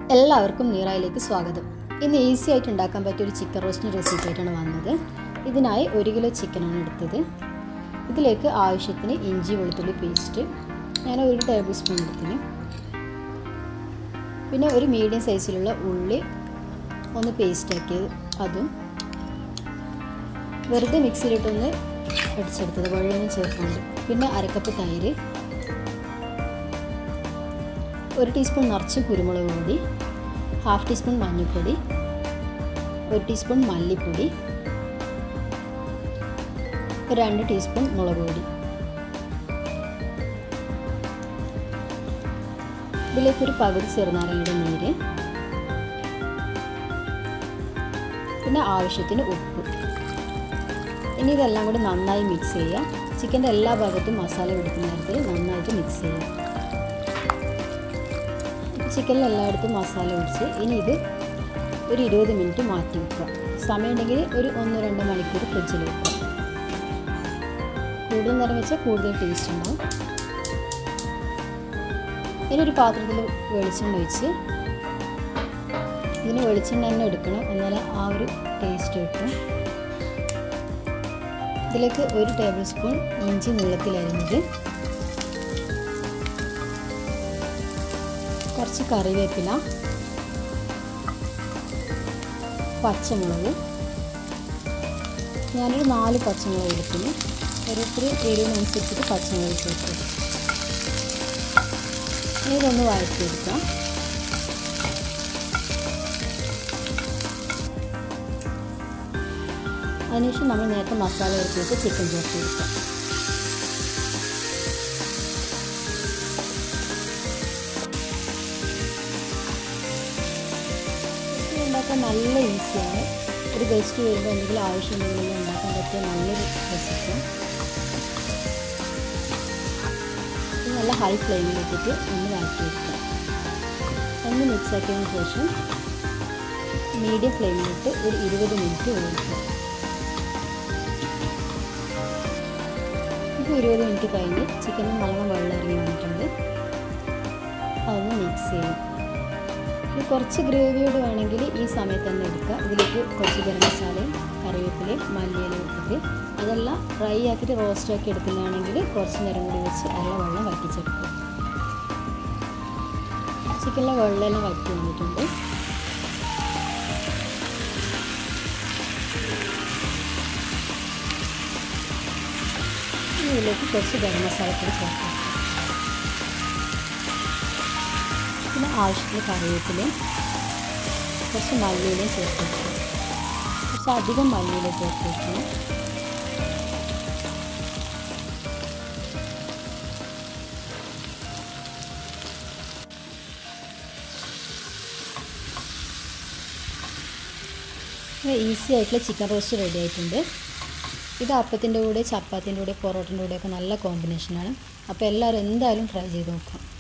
എല്ലാവർക്കും നീറായിലേക്ക് സ്വാഗതം ഇന്ന് ഈസി ആയിട്ട് ഉണ്ടാക്കാൻ പറ്റിയ ഒരു ചിക്കൻ റോസ്റ്റിന് റെസിപ്പി ആയിട്ടാണ് വന്നത് ഇതിനായി ഒരു കിലോ ചിക്കനാണ് എടുത്തത് ഇതിലേക്ക് ആവശ്യത്തിന് ഇഞ്ചി വെളുത്തുള്ളി പേസ്റ്റ് ഞാൻ ഒരു ടേബിൾ സ്പൂൺ എടുത്തിന് പിന്നെ ഒരു മീഡിയം സൈസിലുള്ള ഉള്ളി ഒന്ന് പേസ്റ്റ് ആക്കിയത് അതും വെറുതെ മിക്സിയിലിട്ടൊന്ന് അടിച്ചെടുത്തത് വെള്ളമൊന്നും ചേർക്കാണ്ട് പിന്നെ അരക്കപ്പ് തൈര് ഒരു ടീസ്പൂൺ നിറച്ച് കുരുമുളക് പൊടി ഹാഫ് ടീസ്പൂൺ മഞ്ഞൾപ്പൊടി ഒരു ടീസ്പൂൺ മല്ലിപ്പൊടി ഒരു രണ്ട് ടീസ്പൂൺ മുളക് പൊടി ഇതിലേക്ക് ഒരു പകുതി ചെറുനാരങ്ങയുടെ നീര് പിന്നെ ആവശ്യത്തിന് ഉപ്പ് ഇനി ഇതെല്ലാം കൂടി നന്നായി മിക്സ് ചെയ്യുക ചിക്കൻ്റെ എല്ലാ ഭാഗത്തും മസാല പിടിക്കുന്ന തരത്തിൽ നന്നായിട്ട് മിക്സ് ചെയ്യുക ചിക്കനിൽ എല്ലായിടത്തും മസാല പിടിച്ച് ഇനി ഇത് ഒരു ഇരുപത് മിനിറ്റ് മാറ്റി വെക്കുക സമയമുണ്ടെങ്കിൽ ഒരു ഒന്ന് രണ്ട് മണിക്കൂർ ഫ്രിഡ്ജിൽ വെക്കുക കൂടുതൽ നേരം വെച്ചാൽ കൂടുതൽ ടേസ്റ്റ് ഉണ്ടാവും ഇനി ഒരു പാത്രത്തിൽ വെളിച്ചെണ്ണ ഒഴിച്ച് ഇതിന് വെളിച്ചെണ്ണ തന്നെ എടുക്കണം എന്നാലേ ആ ഒരു ടേസ്റ്റ് കിട്ടും ഇതിലേക്ക് ഒരു ടേബിൾ സ്പൂൺ ഇഞ്ചി നീളത്തിലരിഞ്ഞത് കുറച്ച് കറിവേപ്പില പച്ചമുളക് ഞാനൊരു നാല് പച്ചമുളക് എടുക്കുന്നു ഓരോരുത്തർ എരിവിനനുസരിച്ചിട്ട് പച്ചമുളക് ചേർക്കും ഇതൊന്ന് വഴറ്റിയെടുക്കാം അതിനുശേഷം നമ്മൾ നേരത്തെ മസാല എടുത്തിട്ട് ചിക്കൻ ചേർത്ത് കൊടുക്കാം ഉണ്ടാക്കാൻ നല്ല ഈസിയാണ് ഒരു ഗസ്റ്റ് വരുമ്പോൾ എന്തെങ്കിലും ആവശ്യമുണ്ടെങ്കിൽ ഉണ്ടാക്കാൻ പറ്റിയ നല്ലൊരു റെസിപ്പിയാണ് ഇത് നല്ല ഹൈ ഫ്ലെയിമിൽ ഇട്ടിട്ട് ഒന്ന് വഴറ്റിയെടുക്കുക ഒന്ന് മിക്സ് ആക്കിയതിന് ശേഷം മീഡിയം ഫ്ലെയിമിലിട്ട് ഒരു ഇരുപത് മിനിറ്റ് വേവിക്കുക ഇപ്പോൾ ഇരുപത് മിനിറ്റ് കഴിഞ്ഞ് ചിക്കനിൽ നല്ലോണം വെള്ളം ഇറങ്ങി വന്നിട്ടുണ്ട് അതൊന്ന് മിക്സ് ചെയ്യും ഇത് കുറച്ച് ഗ്രേവിയോട് വേണമെങ്കിൽ ഈ സമയത്ത് തന്നെ എടുക്കുക ഇതിലേക്ക് കുറച്ച് ഗരം മസാലയും കറിവേപ്പിലയും മല്ലിയിലയും ഇട്ടിട്ട് അതെല്ലാം ഫ്രൈ ആക്കിയിട്ട് റോസ്റ്റ് ആക്കി എടുക്കുന്നതാണെങ്കിൽ കുറച്ച് നേരം കൂടി വെച്ച് നല്ല വെള്ളം വറ്റിച്ചെടുക്കും ചിക്കനിലെ വെള്ളമെല്ലാം വറ്റി വന്നിട്ടുണ്ട് ഇതിലേക്ക് കുറച്ച് ഗരം മസാലപ്പൊടി ചേർക്കാം പിന്നെ ആവശ്യത്തിന് കറിവേപ്പിലയും കുറച്ച് മല്ലിയിലയും ചേർത്ത് വെക്കണം കുറച്ച് അധികം മല്ലിയില ചേർത്ത് വെക്കണം ഈസി ആയിട്ടുള്ള ചിക്കൻ റോസ്റ്റ് റെഡി ആയിട്ടുണ്ട് ഇത് അപ്പത്തിൻ്റെ കൂടെ ചപ്പാത്തിൻ്റെ കൂടെ പൊറോട്ടൻ്റെ കൂടെയൊക്കെ നല്ല കോമ്പിനേഷനാണ് അപ്പോൾ എല്ലാവരും എന്തായാലും ട്രൈ ചെയ്ത് നോക്കാം